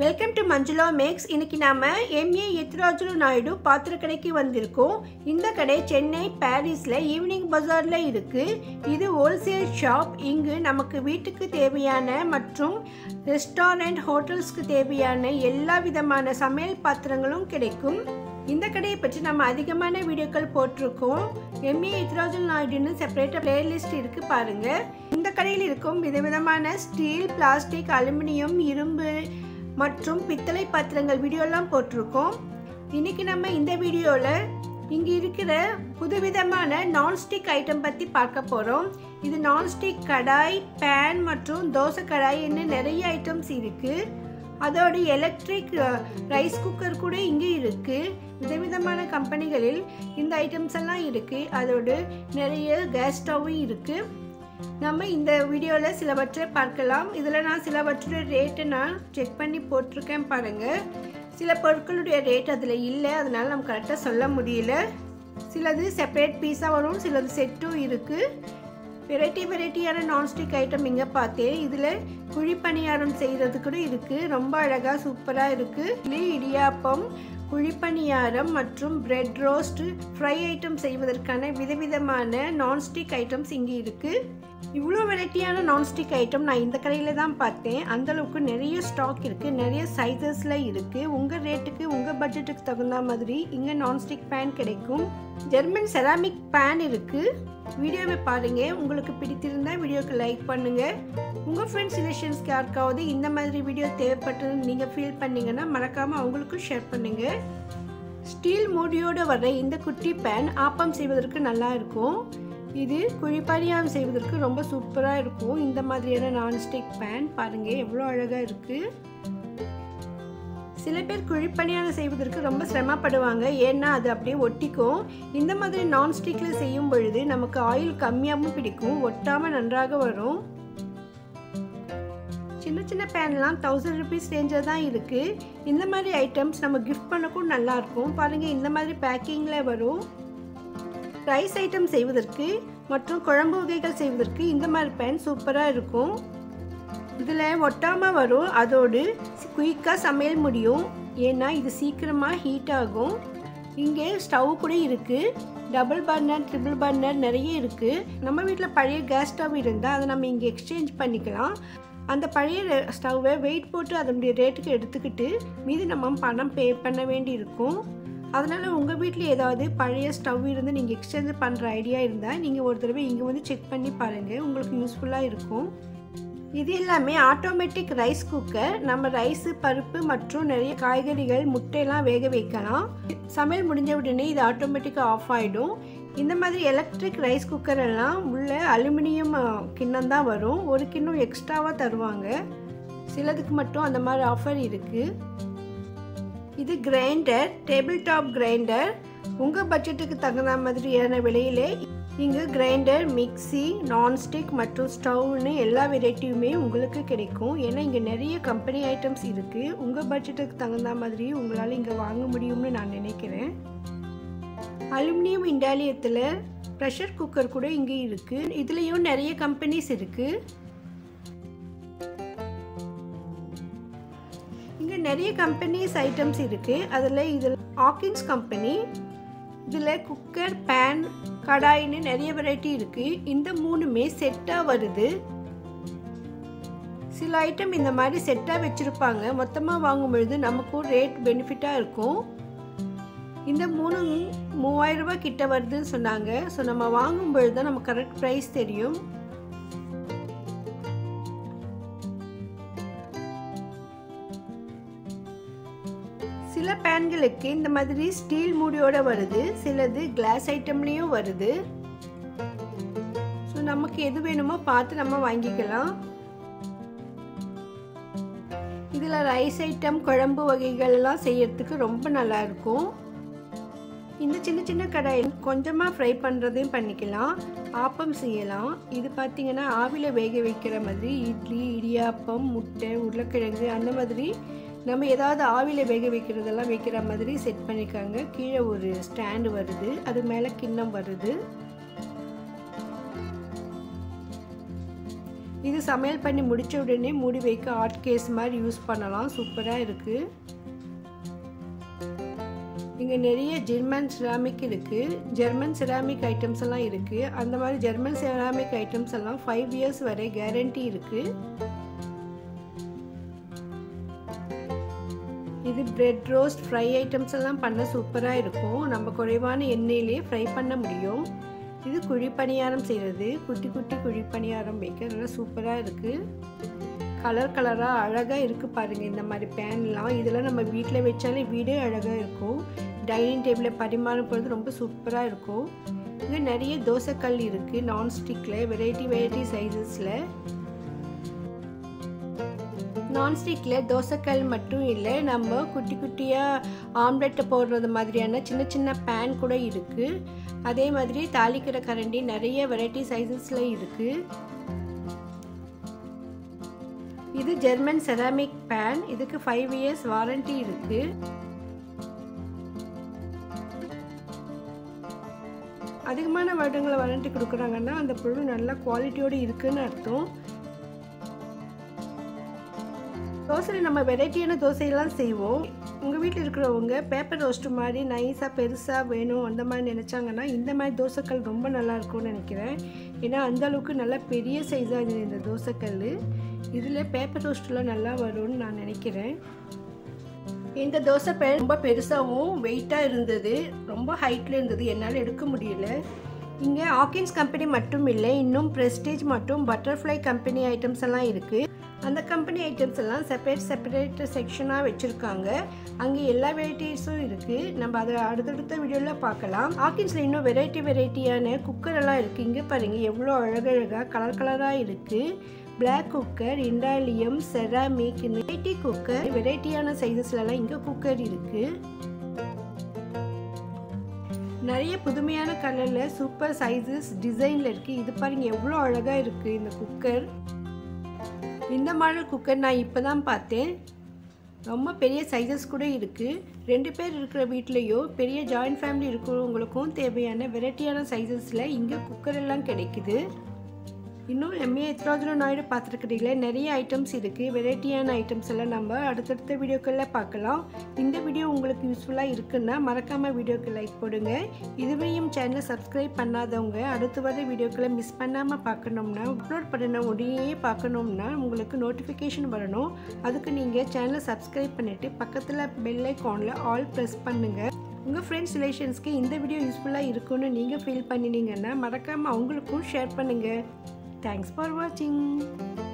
welcome to Manjula maths இன்னைக்கு நாம MA எத்ராஜுலு Naidu பாத்திர கடைக்கு வந்திருக்கோம் இந்த கடை சென்னை பாரிஸ்ல ஈவினிங் பஜார்ல இருக்கு இது ஹோல்சேல் ஷாப் இங்கு நமக்கு வீட்டுக்கு தேவையான மற்றும் ரெஸ்டாரண்ட் ஹோட்டல்ஸ்க்கு தேவையான எல்லா விதமான சமையல் பாத்திரங்களும் கிடைக்கும் இந்த கடையை பற்றி நம்ம அதிகமான வீடியோக்கள் போட்டிருக்கோம் எம்ஏ இத்ராஜுல் நாயுடுன்னு செப்பரேட்டாக பிளேலிஸ்ட் இருக்கு பாருங்க இந்த கடையில் இருக்கும் விதவிதமான ஸ்டீல் பிளாஸ்டிக் அலுமினியம் இரும்பு மற்றும் பித்தளை பாத்திரங்கள் வீடியோலாம் போட்டிருக்கோம் இன்னைக்கு நம்ம இந்த வீடியோவில் இங்கே இருக்கிற புதுவிதமான நான்ஸ்டிக் ஐட்டம் பற்றி பார்க்க போகிறோம் இது நான்ஸ்டிக் கடாய் பேன் மற்றும் தோசை கடாய்ன்னு நிறைய ஐட்டம்ஸ் இருக்குது அதோட எலக்ட்ரிக் ரைஸ் குக்கர் கூட இங்கே இருக்குது விதவிதமான கம்பெனிகளில் இந்த ஐட்டம்ஸ் எல்லாம் இருக்குது அதோடு நிறைய கேஸ் ஸ்டவ்வும் இருக்குது நம்ம இந்த வீடியோவில் சிலவற்றை பார்க்கலாம் இதில் நான் சிலவற்றோட ரேட்டை நான் செக் பண்ணி போட்டிருக்கேன் பாருங்கள் சில பொருட்களுடைய ரேட் அதில் இல்லை அதனால் நம்ம கரெக்டாக சொல்ல முடியல சிலது செப்பரேட் பீஸாக வரும் சிலது செட்டும் இருக்குது வெரைட்டி வெரைட்டியான நான்ஸ்டிக் ஐட்டம் இங்கே பார்த்தேன் இதில் குழி பணியாரம் செய்கிறது கூட இருக்குது ரொம்ப அழகாக சூப்பராக இருக்குது இட்லி இடியாப்பம் குழிப்பணியாரம் மற்றும் பிரெட் ரோஸ்ட் ஃப்ரை ஐட்டம் செய்வதற்கான விதவிதமான நான்ஸ்டிக் ஐட்டம்ஸ் இங்கே இருக்குது இவ்வளோ வெரைட்டியான நான்ஸ்டிக் ஐட்டம் நான் இந்த கடையில் தான் பார்த்தேன் அந்தளவுக்கு நிறைய ஸ்டாக் இருக்குது நிறைய சைஸஸில் இருக்குது உங்கள் ரேட்டுக்கு உங்கள் பட்ஜெட்டுக்கு தகுந்த மாதிரி இங்கே நான்ஸ்டிக் பேன் கிடைக்கும் ஜெர்மன் செராமிக் பேன் இருக்குது வீடியோவை பாருங்கள் உங்களுக்கு பிடித்திருந்தால் வீடியோக்கு லைக் பண்ணுங்கள் உங்கள் ஃப்ரெண்ட்ஸ் ரிலேஷன்ஸ்க்கு யாருக்காவது இந்த மாதிரி வீடியோ தேவைப்பட்டதுன்னு நீங்கள் ஃபீல் பண்ணீங்கன்னா மறக்காமல் அவங்களுக்கும் ஷேர் பண்ணுங்கள் ஸ்டீல் மூடியோடு வர இந்த குட்டி பேன் ஆப்பம் செய்வதற்கு நல்லா இருக்கும் இது குழிப்பணியாரம் செய்வதற்கு ரொம்ப சூப்பராக இருக்கும் இந்த மாதிரியான நான்ஸ்டிக் பேன் பாருங்கள் எவ்வளோ அழகாக இருக்குது சில பேர் குழிப்பணியாரம் செய்வதற்கு ரொம்ப சிரமப்படுவாங்க ஏன்னா அது அப்படியே ஒட்டிக்கும் இந்த மாதிரி நான்ஸ்டிக்கில் செய்யும் பொழுது நமக்கு ஆயில் கம்மியாகவும் பிடிக்கும் ஒட்டாமல் நன்றாக வரும் சின்ன சின்ன பேன்லாம் தௌசண்ட் ருபீஸ் ரேஞ்சில் தான் இருக்குது இந்த மாதிரி ஐட்டம்ஸ் நம்ம கிஃப்ட் பண்ணக்கும் நல்லாயிருக்கும் பாருங்கள் இந்த மாதிரி பேக்கிங்கில் வரும் ரைஸ் ஐட்டம் செய்வதற்கு மற்றும் குழம்பு வகைகள் செய்வதற்கு இந்த மாதிரி பேன் சூப்பராக இருக்கும் இதில் ஒட்டாமல் வரும் அதோடு குயிக்காக சமையல் முடியும் ஏன்னா இது சீக்கிரமாக ஹீட் ஆகும் இங்கே ஸ்டவ் கூட இருக்குது டபுள் பர்னர் ட்ரிபிள் பர்னர் நிறைய இருக்குது நம்ம வீட்டில் பழைய கேஸ் ஸ்டவ் இருந்தால் அதை நம்ம இங்கே எக்ஸ்சேஞ்ச் பண்ணிக்கலாம் அந்த பழைய ஸ்டவ்வை வெயிட் போட்டு அதனுடைய ரேட்டுக்கு எடுத்துக்கிட்டு மீதி நம்ம பணம் பே பண்ண வேண்டி இருக்கும் அதனால் உங்கள் வீட்டில் ஏதாவது பழைய ஸ்டவ் இருந்து நீங்கள் எக்ஸ்சேஞ்ச் பண்ணுற ஐடியா இருந்தால் நீங்கள் ஒரு தடவை இங்கே வந்து செக் பண்ணி பாருங்கள் உங்களுக்கு யூஸ்ஃபுல்லாக இருக்கும் இது எல்லாமே ஆட்டோமேட்டிக் ரைஸ் குக்கர் நம்ம ரைஸு பருப்பு மற்றும் நிறைய காய்கறிகள் முட்டையெல்லாம் வேக வைக்கலாம் சமையல் முடிஞ்ச உடனே இது ஆட்டோமேட்டிக்காக ஆஃப் ஆகிடும் இந்த மாதிரி எலக்ட்ரிக் ரைஸ் குக்கர் எல்லாம் உள்ள அலுமினியம் கிண்ணம் தான் வரும் ஒரு கிண்ணம் எக்ஸ்ட்ராவாக தருவாங்க சிலதுக்கு மட்டும் அந்த மாதிரி ஆஃபர் இருக்குது இது கிரைண்டர் டேபிள் டாப் கிரைண்டர் உங்கள் பட்ஜெட்டுக்கு தகுந்த மாதிரியான விலையிலே இங்கே கிரைண்டர் மிக்சி நான்ஸ்டிக் மற்றும் ஸ்டவ்னு எல்லா வெரைட்டியுமே உங்களுக்கு கிடைக்கும் ஏன்னா இங்கே நிறைய கம்பெனி ஐட்டம்ஸ் இருக்குது உங்கள் பட்ஜெட்டுக்கு தகுந்த மாதிரி உங்களால் இங்கே வாங்க முடியும்னு நான் நினைக்கிறேன் அலுமினியம் இண்டாலியத்தில் ப்ரெஷர் குக்கர் கூட இங்கே இருக்குது இதுலேயும் நிறைய கம்பெனிஸ் இருக்குது இங்கே நிறைய கம்பெனிஸ் ஐட்டம்ஸ் இருக்குது அதில் இதில் ஆக்கின்ஸ் கம்பெனி இதில் குக்கர் பேன் கடாயின்னு நிறைய வெரைட்டி இருக்குது இந்த மூணுமே செட்டாக வருது சில ஐட்டம் இந்த மாதிரி செட்டாக வச்சுருப்பாங்க மொத்தமாக வாங்கும் பொழுது நமக்கும் ரேட் பெனிஃபிட்டாக இருக்கும் இந்த மூணு மூவாயிரம் ரூபாய் கிட்ட வருதுன்னு சொன்னாங்க ஸோ நம்ம வாங்கும் பொழுது தான் நம்ம கரெக்ட் ப்ரைஸ் தெரியும் சில பேன்களுக்கு இந்த மாதிரி ஸ்டீல் மூடியோட வருது சிலது கிளாஸ் ஐட்டம்லேயும் வருது ஸோ நமக்கு எது வேணுமோ பார்த்து நம்ம வாங்கிக்கலாம் இதில் ரைஸ் ஐட்டம் குழம்பு வகைகள்லாம் செய்யறதுக்கு ரொம்ப நல்லா இருக்கும் இந்த சின்ன சின்ன கடாயில் கொஞ்சமாக ஃப்ரை பண்ணுறதையும் பண்ணிக்கலாம் ஆப்பம் செய்யலாம் இது பார்த்திங்கன்னா ஆவியில் வேக வைக்கிற மாதிரி இட்லி இடியாப்பம் முட்டை உருளைக்கிழங்கு அந்த மாதிரி நம்ம ஏதாவது ஆவியில் வேக வைக்கிறதெல்லாம் வைக்கிற மாதிரி செட் பண்ணிக்காங்க கீழே ஒரு ஸ்டாண்டு வருது அது மேலே கிண்ணம் வருது இது சமையல் பண்ணி முடித்த உடனே மூடி வைக்க ஹாட் கேஸ் மாதிரி யூஸ் பண்ணலாம் சூப்பராக இருக்குது இங்கே நிறைய ஜெர்மன் செராமிக் இருக்குது ஜெர்மன் செராமிக் ஐட்டம்ஸ் எல்லாம் இருக்குது அந்த மாதிரி ஜெர்மன் செராமிக் ஐட்டம்ஸ் எல்லாம் ஃபைவ் இயர்ஸ் வரை கேரண்டி இருக்குது இது பிரெட் ரோஸ்ட் ஃப்ரை ஐட்டம்ஸ் எல்லாம் பண்ண சூப்பராக இருக்கும் நம்ம குறைவான எண்ணெயிலே ஃப்ரை பண்ண முடியும் இது குழி பணியாரம் செய்கிறது குட்டி குட்டி குழி பணியாரம் வைக்க நல்லா சூப்பராக இருக்குது கலர் கலராக அழகாக இருக்குது பாருங்கள் இந்த மாதிரி பேன்லாம் இதெல்லாம் நம்ம வீட்டில் வச்சாலே வீடே அழகாக இருக்கும் டைனிங் டேபிளில் பரிமாறும் பொழுது ரொம்ப சூப்பராக இருக்கும் இங்கே நிறைய தோசைக்கல் இருக்குது நான்ஸ்டிக்கில் வெரைட்டி வெரைட்டி சைஸஸில் நான்ஸ்டிக்கில் தோசைக்கல் மட்டும் இல்லை நம்ம குட்டி குட்டியாக ஆம்லெட்டை போடுறது மாதிரியான சின்ன சின்ன பேன் கூட இருக்குது அதே மாதிரி தாளிக்கிற கரண்டி நிறைய வெரைட்டி சைஸஸில் இருக்குது இது ஜெர்மன் செராமிக் பேன் இதுக்கு ஃபைவ் இயர்ஸ் வாரண்டி இருக்குது அதிகமான வருடங்களை வாரண்டி கொடுக்குறாங்கன்னா அந்த பொருள் நல்ல குவாலிட்டியோடு இருக்குன்னு அர்த்தம் தோசையில் நம்ம வெரைட்டியான தோசையெல்லாம் செய்வோம் உங்கள் வீட்டில் இருக்கிறவங்க பேப்பர் ரோஸ்ட் மாதிரி நைஸாக பெருசாக வேணும் அந்த மாதிரி நினச்சாங்கன்னா இந்த மாதிரி தோசைக்கல் ரொம்ப நல்லா இருக்கும்னு நினைக்கிறேன் ஏன்னா அந்த அளவுக்கு நல்லா பெரிய சைஸாக இருந்தது இந்த தோசைக்கல் இதில் பேப்பர் ரோஸ்ட்லாம் நல்லா வரும்னு நான் நினைக்கிறேன் இந்த தோசை பே ரொம்ப பெருசாகவும் வெயிட்டாக இருந்தது ரொம்ப ஹைட்டில் இருந்தது என்னால் எடுக்க முடியல இங்கே ஆக்கின்ஸ் கம்பெனி மட்டும் இல்லை இன்னும் ப்ரெஸ்டேஜ் மற்றும் பட்டர்ஃப்ளை கம்பெனி ஐட்டம்ஸ் எல்லாம் இருக்குது அந்த கம்பெனி ஐட்டம்ஸ் எல்லாம் செப்பரேட் செப்பரேட் செக்ஷனாக வச்சுருக்காங்க அங்கே எல்லா வெரைட்டிஸும் இருக்குது நம்ம அதை அடுத்தடுத்த வீடியோவில் பார்க்கலாம் ஆக்கின்ஸில் இன்னும் வெரைட்டி வெரைட்டியான குக்கர் எல்லாம் இருக்குது இங்கே பாருங்கள் எவ்வளோ அழகழகாக கலர் கலராக இருக்குது black cooker indalium ceramic variety cooker வெரைட்டியான சைஸஸ்லலாம் இங்கே குக்கர் இருக்குது நிறைய புதுமையான கலரில் சூப்பர் சைஸஸ் டிசைனில் இருக்குது இது பாருங்க எவ்வளோ அழகாக இருக்குது இந்த குக்கர் இந்த மாடல் குக்கர் நான் இப்போ தான் பார்த்தேன் ரொம்ப பெரிய சைஸஸ் கூட இருக்குது ரெண்டு பேர் இருக்கிற வீட்லேயோ பெரிய ஜாயிண்ட் ஃபேமிலி இருக்கிறவங்களுக்கும் தேவையான வெரைட்டியான சைஸஸில் இங்கே குக்கர் எல்லாம் கிடைக்குது இன்னும் எம்ஏ எத்ராஜுல நாயுடு பார்த்துருக்கிறீங்களே நிறைய ஐட்டம்ஸ் இருக்குது வெரைட்டியான ஐட்டம்ஸ் எல்லாம் நம்ம அடுத்தடுத்த வீடியோக்களில் பார்க்கலாம் இந்த வீடியோ உங்களுக்கு யூஸ்ஃபுல்லாக இருக்குன்னா மறக்காமல் வீடியோக்கு லைக் போடுங்க இதுவரையும் சேனலை சப்ஸ்கிரைப் பண்ணாதவங்க அடுத்து வர வீடியோக்களை மிஸ் பண்ணாமல் பார்க்கணும்னா அப்லோட் பண்ணின உடனே பார்க்கணும்னா உங்களுக்கு நோட்டிஃபிகேஷன் வரணும் அதுக்கு நீங்கள் சேனலை சப்ஸ்கிரைப் பண்ணிவிட்டு பக்கத்தில் பெல் ஐக்கானில் ஆல் ப்ரெஸ் பண்ணுங்கள் உங்கள் ஃப்ரெண்ட்ஸ் ரிலேஷன்ஸ்க்கு இந்த வீடியோ யூஸ்ஃபுல்லாக இருக்குன்னு நீங்கள் ஃபீல் பண்ணினீங்கன்னா மறக்காமல் அவங்களுக்கும் ஷேர் பண்ணுங்கள் தேங்க்ஸ் ஃபார் வாட்சிங்